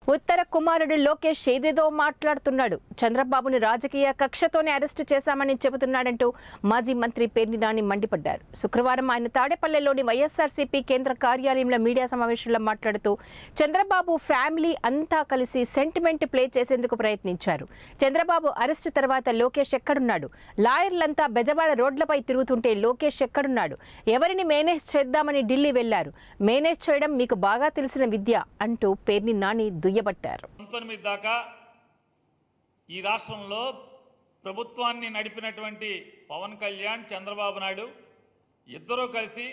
ఉత్తర కుమారుడు లోకేష్ ఏదేదో మాట్లాడుతున్నాడు చంద్రబాబుని రాజకీయ కక్షతోనే అరెస్టు చేశామని చెబుతున్నాడంటూ మాజీ మంత్రి పేర్ని నాని మండిపడ్డారు శుక్రవారం ఆయన తాడేపల్లెలోని వైఎస్ఆర్సీపీ కేంద్ర కార్యాలయంలో మీడియా సమావేశంలో మాట్లాడుతూ చంద్రబాబు ఫ్యామిలీ అంతా కలిసి సెంటిమెంట్ ప్లే చేసేందుకు ప్రయత్నించారు చంద్రబాబు అరెస్టు తర్వాత లోకేష్ ఎక్కడున్నాడు లాయర్లంతా బెజవాడ రోడ్లపై తిరుగుతుంటే లోకేష్ ఎక్కడున్నాడు ఎవరిని మేనేజ్ చేద్దామని ఢిల్లీ వెళ్లారు మేనేజ్ చేయడం మీకు బాగా తెలిసిన విద్య అంటూ పేర్ని నాని దుయ్యబట్టారు పంతొమ్మిది దాకా ఈ రాష్ట్రంలో ప్రభుత్వాన్ని నడిపినటువంటి పవన్ కళ్యాణ్ చంద్రబాబు నాయుడు ఇద్దరూ కలిసి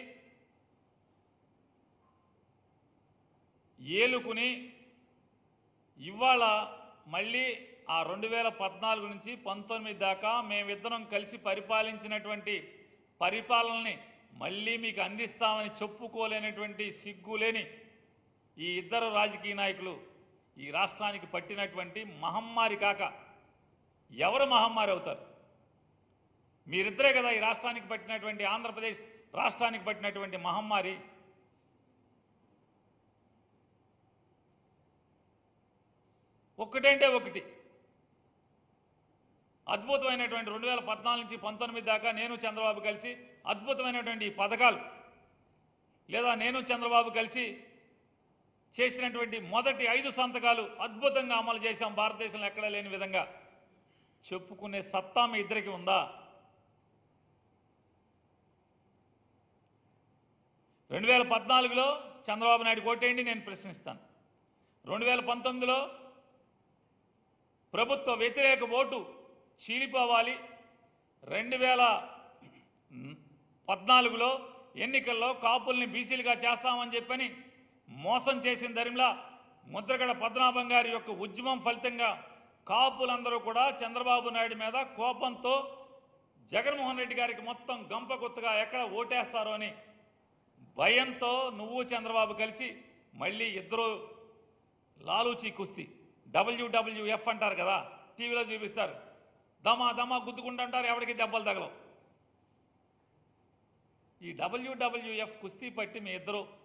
ఏలుకుని ఇవాళ మళ్ళీ ఆ రెండు వేల పద్నాలుగు నుంచి పంతొమ్మిది దాకా మేమిద్దరం కలిసి పరిపాలించినటువంటి పరిపాలనని మళ్ళీ మీకు అందిస్తామని చెప్పుకోలేనటువంటి సిగ్గులేని ఈ ఇద్దరు రాజకీయ నాయకులు ఈ రాష్ట్రానికి పట్టినటువంటి మహమ్మారి కాక ఎవరు మహమ్మారి అవుతారు మీరిద్దరే కదా ఈ రాష్ట్రానికి పట్టినటువంటి ఆంధ్రప్రదేశ్ రాష్ట్రానికి పట్టినటువంటి మహమ్మారి ఒక్కటంటే ఒకటి అద్భుతమైనటువంటి రెండు వేల పద్నాలుగు నుంచి పంతొమ్మిది దాకా నేను చంద్రబాబు కలిసి అద్భుతమైనటువంటి ఈ పథకాలు లేదా నేను చంద్రబాబు కలిసి చేసినటువంటి మొదటి ఐదు సంతకాలు అద్భుతంగా అమలు చేశాం భారతదేశంలో ఎక్కడా లేని విధంగా చెప్పుకునే సత్తా మీ ఇద్దరికి ఉందా రెండు వేల పద్నాలుగులో చంద్రబాబు నాయుడు కోటేయండి నేను ప్రశ్నిస్తాను రెండు వేల పంతొమ్మిదిలో ప్రభుత్వ వ్యతిరేక ఓటు చీలిపోవాలి రెండు వేల పద్నాలుగులో ఎన్నికల్లో కాపుల్ని బీసీలుగా చేస్తామని చెప్పని మోసం చేసిన దరిమిలా ముద్రగడ పద్మనాభం గారి యొక్క ఉద్యమం ఫలితంగా కాపులందరూ కూడా చంద్రబాబు నాయుడు మీద కోపంతో జగన్మోహన్ రెడ్డి గారికి మొత్తం గంప గుత్తగా ఎక్కడ ఓటేస్తారో అని భయంతో నువ్వు చంద్రబాబు కలిసి మళ్ళీ ఇద్దరు లాలూచి కుస్తీ డబ్ల్యూడబ్ల్యూఎఫ్ అంటారు కదా టీవీలో చూపిస్తారు దమా దమా గుద్దుకుంటుంటారు ఎవరికి దెబ్బలు తగలవు ఈ డబ్ల్యూడబ్ల్యూఎఫ్ కుస్తీ పట్టి మీ ఇద్దరు